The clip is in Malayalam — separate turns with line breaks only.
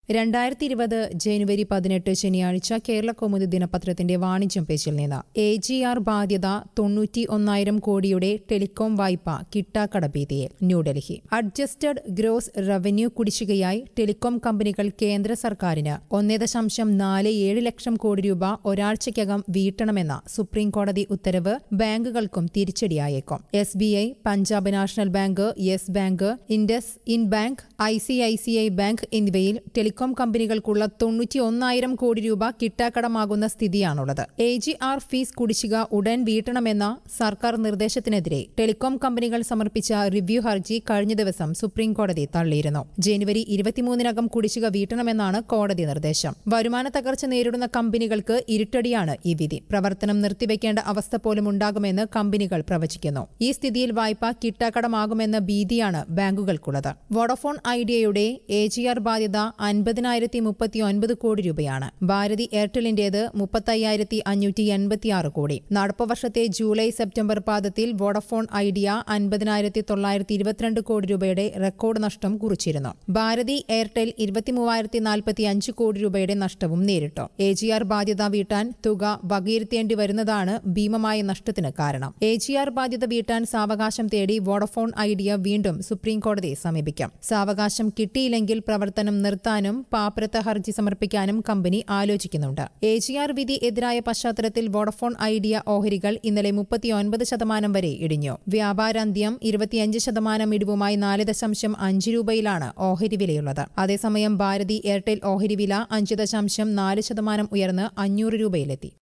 രണ്ടായിരത്തി ഇരുപത് ജനുവരി പതിനെട്ട് ശനിയാഴ്ച കേരള കൗമുദി ദിനപത്രത്തിന്റെ വാണിജ്യം പേജിൽ നിന്ന് എ ജി ആർ ബാധ്യത തൊണ്ണൂറ്റി ഒന്നായിരം കോടിയുടെ ടെലികോം വായ്പ കിട്ടാക്കടഭീതിയിൽ ന്യൂഡൽഹി അഡ്ജസ്റ്റഡ് ഗ്രോസ് റവന്യൂ കുടിശ്ശികയായി ടെലികോം കമ്പനികൾ കേന്ദ്ര സർക്കാരിന് ഒന്നേ ദശാംശം നാല് ഏഴ് ലക്ഷം കോടി രൂപ ഒരാഴ്ചയ്ക്കകം വീട്ടണമെന്ന സുപ്രീം കോടതി ഉത്തരവ് ബാങ്കുകൾക്കും തിരിച്ചടിയായേക്കും S B I Punjab national bank yes bank IndusInd bank I C I C I bank എന്നിവയിൽ ടെലികോം കമ്പനികൾക്കുള്ള തൊണ്ണൂറ്റി ഒന്നായിരം കോടി രൂപ കിട്ടാക്കടമാകുന്ന സ്ഥിതിയാണുള്ളത് എ ജി ആർ ഫീസ് കുടിശ്ശിക ഉടൻ വീട്ടണമെന്ന സർക്കാർ നിർദ്ദേശത്തിനെതിരെ ടെലികോം കമ്പനികൾ സമർപ്പിച്ച റിവ്യൂ ഹർജി കഴിഞ്ഞ ദിവസം സുപ്രീം കോടതി തള്ളിയിരുന്നു ജനുവരി ഇരുപത്തിമൂന്നിനകം കുടിശ്ശിക വീട്ടണമെന്നാണ് കോടതി നിർദ്ദേശം വരുമാന തകർച്ച നേരിടുന്ന കമ്പനികൾക്ക് ഇരുട്ടടിയാണ് ഈ വിധി പ്രവർത്തനം നിർത്തിവെക്കേണ്ട അവസ്ഥ പോലും ഉണ്ടാകുമെന്ന് കമ്പനികൾ പ്രവചിക്കുന്നു ഈ സ്ഥിതിയിൽ വായ്പ കിട്ടാക്കടമാകുമെന്ന ഭീതിയാണ് ബാങ്കുകൾക്കുള്ളത് വോഡഫോൺ ഐഡിയയുടെ എ ജി ആർ ബാധ്യത അൻപതിനായിരത്തി മുപ്പത്തിയൊൻപത് കോടി രൂപയാണ് ഭാരതി എയർടെലിന്റേത് മുപ്പത്തയ്യായിരത്തി അഞ്ഞൂറ്റി എൺപത്തിയാറ് കോടി നടപ്പ് വർഷത്തെ ജൂലൈ സെപ്റ്റംബർ പാദത്തിൽ വോഡഫോൺ ഐഡിയ അൻപതിനായിരത്തി തൊള്ളായിരത്തി ഇരുപത്തിരണ്ട് കോടി രൂപയുടെ റെക്കോർഡ് നഷ്ടം കുറിച്ചിരുന്നു ഭാരതി എയർടെൽ ഇരുപത്തിമൂവായിരത്തി നാൽപ്പത്തി അഞ്ച് കോടി രൂപയുടെ നഷ്ടവും നേരിട്ടു എ ജി ആർ ബാധ്യത വീട്ടാൻ തുക വകയിരുത്തേണ്ടി വരുന്നതാണ് ഭീമമായ നഷ്ടത്തിന് കാരണം എ ജി ആർ ബാധ്യത വീട്ടാൻ സാവകാശം തേടി വോഡഫോൺ ഐഡിയ വീണ്ടും സുപ്രീം കോടതിയെ സമീപിക്കാം സാവകാശം കിട്ടിയില്ലെങ്കിൽ പ്രവർത്തനം നിർത്താനും പാപ്പരത്ത ഹർജി സമർപ്പിക്കാനും കമ്പനി ആലോചിക്കുന്നുണ്ട് എ ജി ആർ വിധി എതിരായ പശ്ചാത്തലത്തിൽ വോഡഫോൺ ഐഡിയ ഓഹരികൾ ഇന്നലെ മുപ്പത്തിയൊൻപത് ശതമാനം വരെ ഇടിഞ്ഞു വ്യാപാരാന്ത്യം ഇരുപത്തിയഞ്ച് ശതമാനം ഇടിവുമായി നാല് ദശാംശം അഞ്ച് രൂപയിലാണ് ഓഹരി വിലയുള്ളത് അതേസമയം ഭാരതി എയർടെൽ ഓഹരി വില അഞ്ച് ദശാംശം നാല് ശതമാനം ഉയർന്ന് അഞ്ഞൂറ് രൂപയിലെത്തി